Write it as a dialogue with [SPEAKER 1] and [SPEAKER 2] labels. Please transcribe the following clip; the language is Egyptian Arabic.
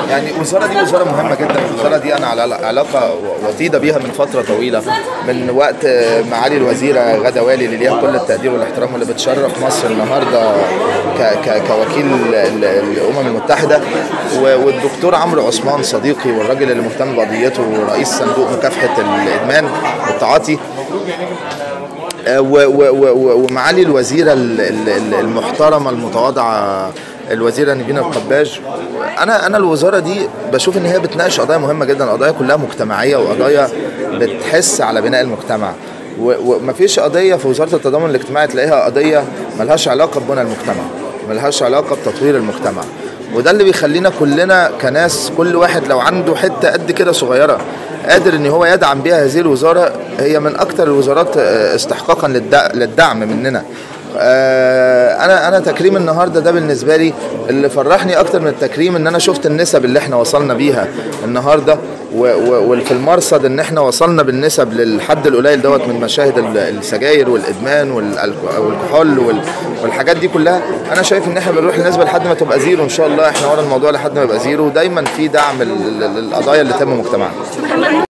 [SPEAKER 1] يعني الوزاره دي وزاره مهمه جدا الوزاره دي انا على علاقه وطيده بيها من فتره طويله من وقت معالي الوزيره غدا والي اللي ليها كل التقدير والاحترام واللي بتشرف مصر النهارده ك ك كوكيل الامم المتحده والدكتور عمرو عثمان صديقي والراجل اللي مهتم بقضيته ورئيس صندوق مكافحه الادمان والتعاطي ومعالي الوزيره المحترمه المتواضعه الوزيره نبينا القباج انا انا الوزاره دي بشوف ان هي بتناقش قضايا مهمه جدا قضايا كلها مجتمعيه وقضايا بتحس على بناء المجتمع ومفيش قضيه في وزاره التضامن الاجتماعي تلاقيها قضيه ملهاش علاقه ببنى المجتمع ملهاش علاقه بتطوير المجتمع وده اللي بيخلينا كلنا كناس كل واحد لو عنده حته قد كده صغيره قادر ان هو يدعم بيها هذه الوزاره هي من اكثر الوزارات استحقاقا للدعم مننا انا انا تكريم النهارده ده بالنسبه لي اللي فرحني اكتر من التكريم ان انا شفت النسب اللي احنا وصلنا بيها النهارده وفي المرصد ان احنا وصلنا بالنسب للحد القليل دوت من مشاهد السجاير والادمان والكحول والحاجات دي كلها انا شايف ان احنا بنروح لنسبه لحد ما تبقى زيرو ان شاء الله احنا ورا الموضوع لحد ما يبقى زيرو ودايما في دعم للقضايا اللي تم مجتمعنا